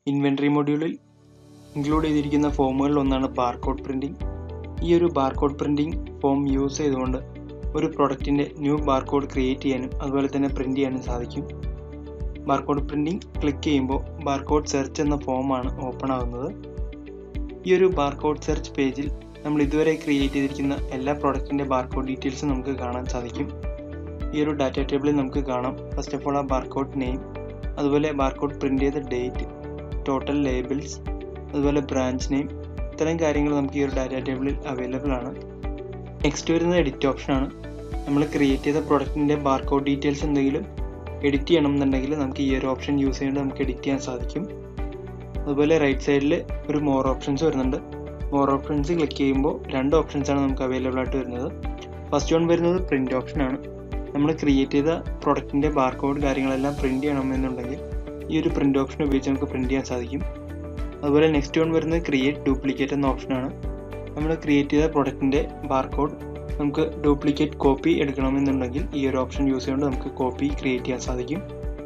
inventory മൊഡ്യൂളിൽ include ചെയ്തിരിക്കുന്ന ഫോമുകളിൽ ഒന്നാണ് ബാർകോഡ് പ്രിൻറ്റിംഗ് ഈ ഒരു ബാർകോഡ് പ്രിൻറ്റിംഗ് ഫോം യൂസ് ചെയ്തുകൊണ്ട് ഒരു പ്രൊഡക്റ്റിൻ്റെ ന്യൂ ബാർകോഡ് ക്രിയേറ്റ് ചെയ്യാനും അതുപോലെ തന്നെ പ്രിൻറ്റ് ചെയ്യാനും സാധിക്കും ബാർകോഡ് പ്രിൻറ്റിംഗ് ക്ലിക്ക് ചെയ്യുമ്പോൾ ബാർകോഡ് സെർച്ച് എന്ന ഫോമാണ് ഓപ്പൺ ആകുന്നത് ഈ ഒരു ബാർകോഡ് സെർച്ച് പേജിൽ നമ്മൾ ഇതുവരെ ക്രിയേറ്റ് ചെയ്തിരിക്കുന്ന എല്ലാ പ്രോഡക്റ്റിൻ്റെ ബാർകോഡ് ഡീറ്റെയിൽസും നമുക്ക് കാണാൻ സാധിക്കും ഈ ഒരു ഡാറ്റ ടേബിളിൽ നമുക്ക് കാണാം ഫസ്റ്റ് ഓഫ് ഓൾ ആ ബാർകോഡ് നെയിം അതുപോലെ ബാർകോഡ് പ്രിൻ്റ് ചെയ്ത ഡേറ്റ് ടോട്ടൽ ലേബിൾസ് അതുപോലെ ബ്രാഞ്ച് നെയിം ഇത്തരം കാര്യങ്ങൾ നമുക്ക് ഈ ഒരു ഡാറ്റ ടേബിളിൽ അവൈലബിൾ ആണ് നെക്സ്റ്റ് വരുന്നത് എഡിറ്റ് ഓപ്ഷനാണ് നമ്മൾ ക്രിയേറ്റ് ചെയ്ത പ്രൊഡക്റ്റിൻ്റെ ബാർകോഡ് ഡീറ്റെയിൽസ് എന്തെങ്കിലും എഡിറ്റ് ചെയ്യണം എന്നുണ്ടെങ്കിൽ നമുക്ക് ഈ ഒരു ഓപ്ഷൻ യൂസ് ചെയ്തുകൊണ്ട് നമുക്ക് എഡിറ്റ് ചെയ്യാൻ സാധിക്കും അതുപോലെ റൈറ്റ് സൈഡിൽ ഒരു മോർ ഓപ്ഷൻസ് വരുന്നുണ്ട് മോർ ഓപ്ഷൻസ് ക്ലിക്ക് ചെയ്യുമ്പോൾ രണ്ട് ഓപ്ഷൻസ് ആണ് നമുക്ക് അവൈലബിൾ ആയിട്ട് വരുന്നത് ഫസ്റ്റ് വൺ വരുന്നത് പ്രിൻ്റ് ഓപ്ഷനാണ് നമ്മൾ ക്രിയേറ്റ് ചെയ്ത പ്രൊഡക്റ്റിൻ്റെ ബാർകോഡ് കാര്യങ്ങളെല്ലാം പ്രിൻ്റ് ചെയ്യണമെന്നുണ്ടെങ്കിൽ ഈ ഒരു പ്രിൻ്റ് ഓപ്ഷൻ ഉപയോഗിച്ച് നമുക്ക് പ്രിൻ്റ് ചെയ്യാൻ സാധിക്കും അതുപോലെ നെക്സ്റ്റ് വൺ വരുന്നത് ക്രിയേറ്റ് ഡ്യൂപ്ലിക്കേറ്റ് എന്ന ഓപ്ഷനാണ് നമ്മൾ ക്രിയേറ്റ് ചെയ്ത പ്രൊഡക്റ്റിൻ്റെ ബാർകോഡ് നമുക്ക് ഡ്യൂപ്ലിക്കേറ്റ് കോപ്പി എടുക്കണമെന്നുണ്ടെങ്കിൽ ഈ ഒരു ഓപ്ഷൻ യൂസ് ചെയ്തുകൊണ്ട് നമുക്ക് കോപ്പി ക്രിയേറ്റ് ചെയ്യാൻ സാധിക്കും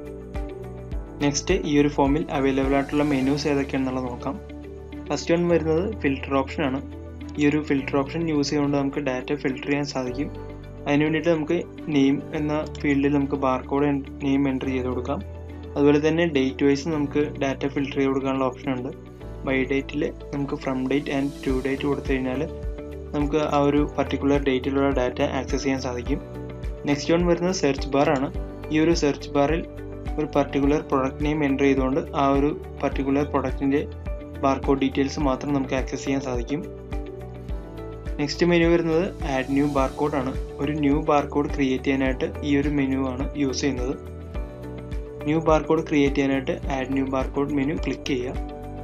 നെക്സ്റ്റ് ഈ ഒരു ഫോമിൽ അവൈലബിൾ ആയിട്ടുള്ള മെനൂസ് ഏതൊക്കെയാണെന്നുള്ളത് നോക്കാം ഫസ്റ്റ് വൺ വരുന്നത് ഫിൽറ്റർ ഓപ്ഷനാണ് ഈ ഒരു ഫിൽറ്റർ ഓപ്ഷൻ യൂസ് ചെയ്തുകൊണ്ട് നമുക്ക് ഡാറ്റ ഫിൽറ്റർ ചെയ്യാൻ സാധിക്കും അതിന് വേണ്ടിയിട്ട് നമുക്ക് നെയിം എന്ന ഫീൽഡിൽ നമുക്ക് ബാർകോഡ് നെയിം എൻ്റർ ചെയ്ത് കൊടുക്കാം അതുപോലെ തന്നെ ഡേറ്റ് വൈസ് നമുക്ക് ഡാറ്റ ഫിൽറ്റർ ചെയ്ത് കൊടുക്കാനുള്ള ഓപ്ഷൻ ഉണ്ട് ബൈ ഡേറ്റിൽ നമുക്ക് from date and to date കൊടുത്തു കഴിഞ്ഞാൽ നമുക്ക് ആ ഒരു പർട്ടിക്കുലർ ഡേറ്റിലുള്ള ഡാറ്റ ആക്സസ് ചെയ്യാൻ സാധിക്കും നെക്സ്റ്റ് വൺ വരുന്നത് സെർച്ച് ബാർ ആണ് ഈ ഒരു സെർച്ച് ബാറിൽ ഒരു പർട്ടിക്കുലർ പ്രൊഡക്റ്റ് നെയിം എൻ്റർ ചെയ്തുകൊണ്ട് ആ ഒരു പർട്ടിക്കുലർ പ്രൊഡക്റ്റിൻ്റെ ബാർകോഡ് ഡീറ്റെയിൽസ് മാത്രം നമുക്ക് ആക്സസ് ചെയ്യാൻ സാധിക്കും നെക്സ്റ്റ് മെനു വരുന്നത് ആഡ് ന്യൂ ബാർകോഡ് ആണ് ഒരു ന്യൂ ബാർകോഡ് ക്രിയേറ്റ് ചെയ്യാനായിട്ട് ഈ ഒരു മെനു ആണ് യൂസ് ചെയ്യുന്നത് ന്യൂ ബാർകോഡ് ക്രിയേറ്റ് ചെയ്യാനായിട്ട് add new barcode menu click ചെയ്യുക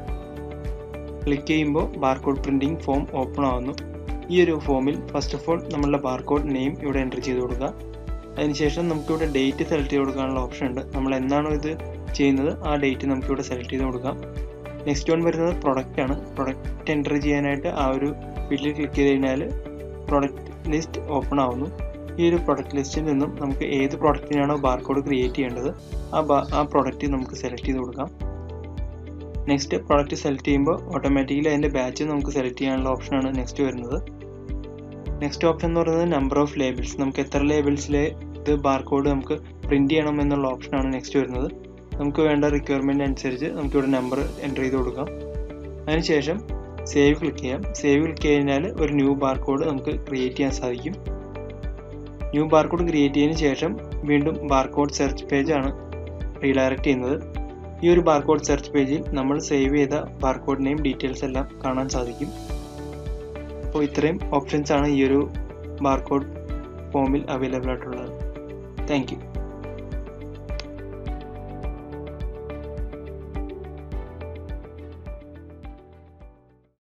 ക്ലിക്ക് ചെയ്യുമ്പോൾ ബാർകോഡ് പ്രിൻറ്റിംഗ് ഫോം ഓപ്പൺ ആവുന്നു ഈ ഒരു ഫോമിൽ ഫസ്റ്റ് ഓഫ് ഓൾ നമ്മളുടെ ബാർകോഡ് നെയിം ഇവിടെ എൻ്റർ ചെയ്ത് കൊടുക്കുക അതിനുശേഷം നമുക്കിവിടെ ഡേറ്റ് സെലക്ട് ചെയ്ത് കൊടുക്കാനുള്ള ഓപ്ഷൻ ഉണ്ട് നമ്മൾ എന്നാണോ ഇത് ചെയ്യുന്നത് ആ ഡേറ്റ് നമുക്കിവിടെ സെലക്ട് ചെയ്ത് കൊടുക്കാം നെക്സ്റ്റ് വൺ വരുന്നത് പ്രൊഡക്റ്റ് ആണ് പ്രൊഡക്റ്റ് എൻ്റർ ചെയ്യാനായിട്ട് ആ ഒരു ഫീൽഡിൽ ക്ലിക്ക് ചെയ്ത് കഴിഞ്ഞാൽ പ്രൊഡക്റ്റ് ലിസ്റ്റ് ഓപ്പൺ ആവുന്നു ഈ ഒരു പ്രൊഡക്റ്റ് ലിസ്റ്റിൽ നിന്നും നമുക്ക് ഏത് പ്രൊഡക്റ്റിനാണോ ബാർകോഡ് ക്രിയേറ്റ് ചെയ്യേണ്ടത് ആ ബാ ആ പ്രൊഡക്റ്റ് നമുക്ക് സെലക്ട് ചെയ്ത് കൊടുക്കാം നെക്സ്റ്റ് പ്രൊഡക്റ്റ് സെലക്ട് ചെയ്യുമ്പോൾ ഓട്ടോമാറ്റിക്കലി അതിൻ്റെ ബാച്ച് നമുക്ക് സെലക്ട് ചെയ്യാനുള്ള ഓപ്ഷനാണ് നെക്സ്റ്റ് വരുന്നത് നെക്സ്റ്റ് ഓപ്ഷൻ എന്ന് പറയുന്നത് നമ്പർ ഓഫ് ലേബിൾസ് നമുക്ക് എത്ര ലേബിൾസിലെ ഇത് ബാർകോഡ് നമുക്ക് പ്രിൻറ്റ് ചെയ്യണം എന്നുള്ള ഓപ്ഷനാണ് നെക്സ്റ്റ് വരുന്നത് നമുക്ക് വേണ്ട റിക്വയർമെൻറ്റ് അനുസരിച്ച് നമുക്കിവിടെ നമ്പർ എൻ്റർ ചെയ്ത് കൊടുക്കാം അതിനുശേഷം സേവ് ക്ലിക്ക് ചെയ്യാം സേവ് ക്ലിക്ക് കഴിഞ്ഞാൽ ഒരു ന്യൂ ബാർകോഡ് നമുക്ക് ക്രിയേറ്റ് ചെയ്യാൻ സാധിക്കും ന്യൂ ബാർകോഡ് ക്രിയേറ്റ് ചെയ്തതിന് ശേഷം വീണ്ടും ബാർകോഡ് സെർച്ച് പേജാണ് റീഡയറക്റ്റ് ചെയ്യുന്നത് ഈ ഒരു ബാർകോഡ് സെർച്ച് പേജിൽ നമ്മൾ സേവ് ചെയ്ത ബാർകോഡ് നെയിം ഡീറ്റെയിൽസ് എല്ലാം കാണാൻ സാധിക്കും അപ്പോൾ ഇത്രയും ഓപ്ഷൻസ് ആണ് ഈ ഒരു ബാർകോഡ് ഫോമിൽ അവൈലബിൾ ആയിട്ടുള്ളത് താങ്ക് യു